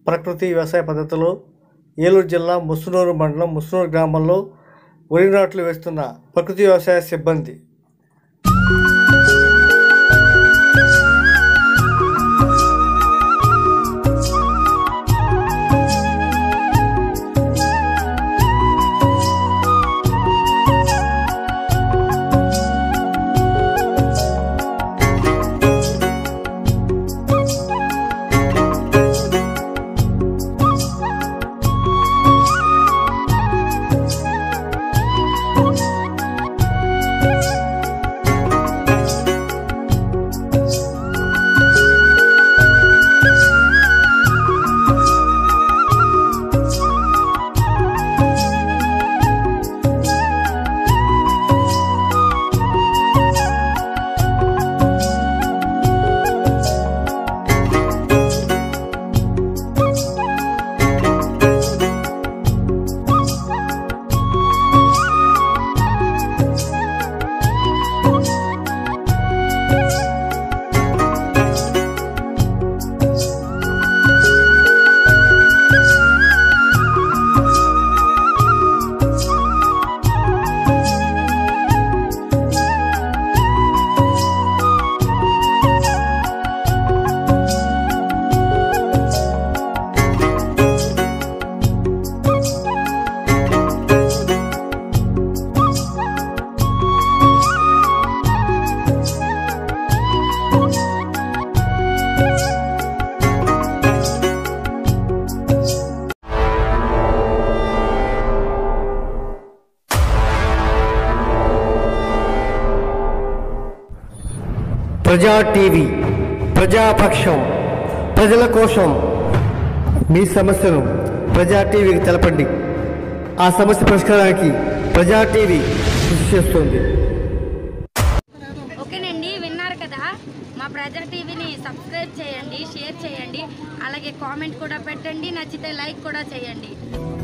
ప్రకృతి వ్యవసాయ పద్ధతిలో ఏలూరు జిల్లా ముసునూరు మండలం ముసునూరు గ్రామంలో వరి నాట్లు వేస్తున్న ప్రకృతి వ్యవసాయ సిబ్బంది ప్రజా టీవీ ప్రజాపక్షం ప్రజల కోసం మీ సమస్యను ప్రజా టీవీకి తెలపండి ఆ సమస్య పరిష్కారానికి ప్రజా టీవీ కృషి చేస్తుంది ఓకేనండి విన్నారు కదా మా ప్రజా టీవీని సబ్స్క్రైబ్ చేయండి షేర్ చేయండి అలాగే కామెంట్ కూడా పెట్టండి నచ్చితే లైక్ కూడా చేయండి